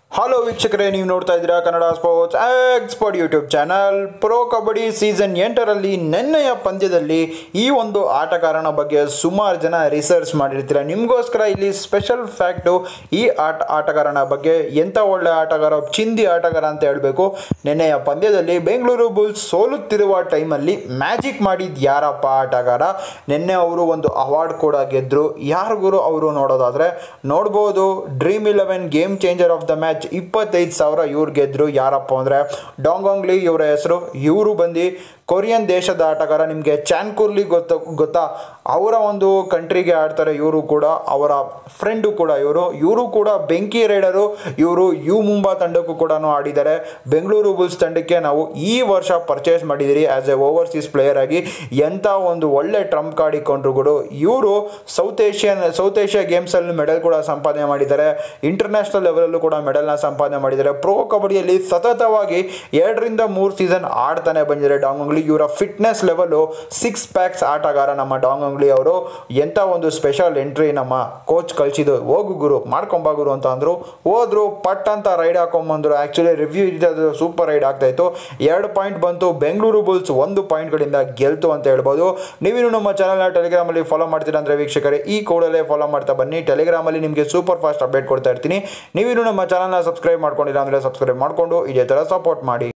hello ವೀಕ್ಷಕರೇ ನೀವು ನೋಡ್ತಾ ಇದ್ದೀರಾ Kannada sports expert YouTube channel pro kabaddi season ಎಂಟರಲ್ಲಿ ನಿನ್ನೆಯ ಪಂದ್ಯದಲ್ಲಿ ಈ ಒಂದು ಆಟಗಾರನ ಬಗ್ಗೆ ಸುಮಾರು ಜನ ರಿಸರ್ಚ್ ಮಾಡಿರ್ತೀರ ನಿಮಗೋಸ್ಕರ ಇಲ್ಲಿ ಸ್ಪೆಷಲ್ ಫ್ಯಾಕ್ಟು ಈ ಆಟ ಆಟಗಾರನ ಬಗ್ಗೆ ಎಂಥ ಒಳ್ಳೆ ಆಟಗಾರ ಚಿಂದಿ ಆಟಗಾರ ಅಂತ ಹೇಳಬೇಕು ನಿನ್ನೆಯ ಪಂದ್ಯದಲ್ಲಿ ಬೆಂಗಳೂರು ಬುಲ್ಸ್ ಸೋಲುತ್ತಿರುವ ಟೈಮಲ್ಲಿ ಮ್ಯಾಜಿಕ್ ಮಾಡಿದ ಯಾರಪ್ಪ ಆಟಗಾರ ನಿನ್ನೆ ಅವರು ಒಂದು ಅವಾರ್ಡ್ ಕೂಡ ಗೆದ್ದರು ಯಾರಿಗೂ ಅವರು ನೋಡೋದಾದರೆ ನೋಡ್ಬೋದು Dream Eleven game changer of the match ಇಪ್ಪತ್ತೈದು ಸಾವಿರ ಇವ್ರು ಗೆದ್ದರು ಯಾರಪ್ಪ ಅಂದರೆ ಡಾಂಗಾಂಗ್ಲಿ ಇವರ ಹೆಸರು ಇವರು ಬಂದು ಕೊರಿಯನ್ ದೇಶದ ಆಟಗಾರ ನಿಮಗೆ ಚಾನ್ಕುರ್ಲಿ ಗೊತ್ತ ಗೊತ್ತಾ ಅವರ ಒಂದು ಕಂಟ್ರಿಗೆ ಆಡ್ತಾರೆ ಇವರು ಕೂಡ ಅವರ ಫ್ರೆಂಡು ಕೂಡ ಇವರು ಇವರು ಕೂಡ ಬೆಂಕಿ ರೈಡರು ಇವರು ಯು ಮುಂಬಾ ತಂಡಕ್ಕೂ ಕೂಡ ಆಡಿದ್ದಾರೆ ಬೆಂಗಳೂರು ಬುಲ್ಸ್ ತಂಡಕ್ಕೆ ನಾವು ಈ ವರ್ಷ ಪರ್ಚೇಸ್ ಮಾಡಿದಿರಿ ಆ್ಯಸ್ ಎ ಓವರ್ಸೀಸ್ ಪ್ಲೇಯರ್ ಆಗಿ ಎಂಥ ಒಂದು ಒಳ್ಳೆ ಟ್ರಂಪ್ ಕಾರ್ಡ್ ಇಕ್ಕೊಂಡ್ರು ಕೂಡ ಇವರು ಸೌತ್ ಏಷ್ಯನ್ ಸೌತ್ ಏಷ್ಯಾ ಗೇಮ್ಸಲ್ಲಿ ಮೆಡಲ್ ಕೂಡ ಸಂಪಾದನೆ ಮಾಡಿದ್ದಾರೆ ಇಂಟರ್ನ್ಯಾಷನಲ್ ಲೆವೆಲಲ್ಲೂ ಕೂಡ ಮೆಡಲ್ನ ಸಂಪಾದನೆ ಮಾಡಿದ್ದಾರೆ ಪ್ರೋ ಕಬಡ್ಡಿಯಲ್ಲಿ ಸತತವಾಗಿ ಎರಡರಿಂದ ಮೂರು ಸೀಸನ್ ಆಡ್ತಾನೆ ಬಂದಿದ್ದಾರೆ ಡಾಂಗಂಗ್ಲಿ ಇವರ ಫಿಟ್ನೆಸ್ ಲೆವೆಲು ಸಿಕ್ಸ್ ಪ್ಯಾಕ್ಸ್ ಆಟಗಾರ ನಮ್ಮ ಡಾಂಗಂಗ್ಲಿ ಅವರು ಎಂಥ ಒಂದು ಸ್ಪೆಷಲ್ ಎಂಟ್ರಿ ನಮ್ಮ ಕೋಚ್ ಕಳಿಸಿದ್ದು ಹೋಗು ಗುರು ಮಾಡ್ಕೊಂಬ ಗುರು ಅಂತ ಅಂದರು ಹೋದ್ರು ಪಟ್ ಅಂತ ರೈಡ್ ಹಾಕೊಂಬಂದ್ರು ಆ್ಯಕ್ಚುಲಿ ರಿವ್ಯೂ ಇದ್ದು ಸೂಪರ್ ರೈಡ್ ಆಗ್ತಾ ಇತ್ತು ಎರಡು ಪಾಯಿಂಟ್ ಬಂತು ಬೆಂಗಳೂರು ಬುಲ್ಸ್ ಒಂದು ಪಾಯಿಂಟ್ಗಳಿಂದ ಗೆಲ್ತು ಅಂತ ಹೇಳ್ಬೋದು ನೀವಿನ್ನು ನಮ್ಮ ಚಾನಲ್ನ ಟೆಲಿಗ್ರಾಮಲ್ಲಿ ಫಾಲೋ ಮಾಡ್ತೀರಾ ಅಂದರೆ ವೀಕ್ಷಕರೇ ಈ ಕೂಡಲೇ ಫಾಲೋ ಮಾಡ್ತಾ ಬನ್ನಿ ಟೆಲಿಗ್ರಾಮಲ್ಲಿ ನಿಮಗೆ ಸೂಪರ್ ಫಾಸ್ಟ್ ಅಪ್ಡೇಟ್ ಕೊಡ್ತಾ ಇರ್ತೀನಿ ನೀವಿನ್ನು ನಮ್ಮ ಚಾನಲ್ನ ಸಬ್ಸ್ಕ್ರೈಬ್ ಮಾಡ್ಕೊಂಡಿಲ್ಲ ಅಂದರೆ ಸಬ್ಸ್ಕ್ರೈಬ್ ಮಾಡಿಕೊಂಡು ಇದೇ ಥರ ಸಪೋರ್ಟ್ ಮಾಡಿ